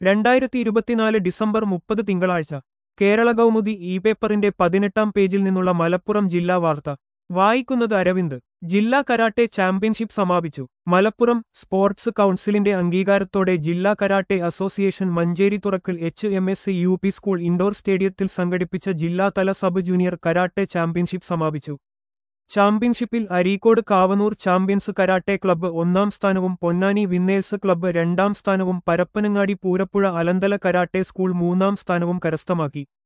രണ്ടായിരത്തി ഇരുപത്തിനാല് ഡിസംബർ മുപ്പത് തിങ്കളാഴ്ച കേരള കൗമുദി ഇ പേപ്പറിന്റെ പതിനെട്ടാം പേജിൽ നിന്നുള്ള മലപ്പുറം ജില്ലാ വാർത്ത വായിക്കുന്നത് അരവിന്ദ് ജില്ലാ കരാട്ടെ ചാമ്പ്യൻഷിപ്പ് സമാപിച്ചു മലപ്പുറം സ്പോർട്സ് കൗൺസിലിന്റെ അംഗീകാരത്തോടെ ജില്ലാ karate association Manjeri Thurakkal H M S U P school indoor സ്റ്റേഡിയത്തിൽ സംഘടിപ്പിച്ച ജില്ലാതല സബ് ജൂനിയർ കരാട്ടെ ചാമ്പ്യൻഷിപ്പ് സമാപിച്ചു ചാമ്പ്യൻഷിപ്പിൽ Areekode Kavanoor champions karate club ഒന്നാം സ്ഥാനവും പൊന്നാനി വിന്നേഴ്സ് ക്ലബ്ബ് രണ്ടാം സ്ഥാനവും പരപ്പനങ്ങാടി പൂരപ്പുഴ അലന്തല കരാട്ടെ സ്കൂൾ മൂന്നാം സ്ഥാനവും കരസ്ഥമാക്കി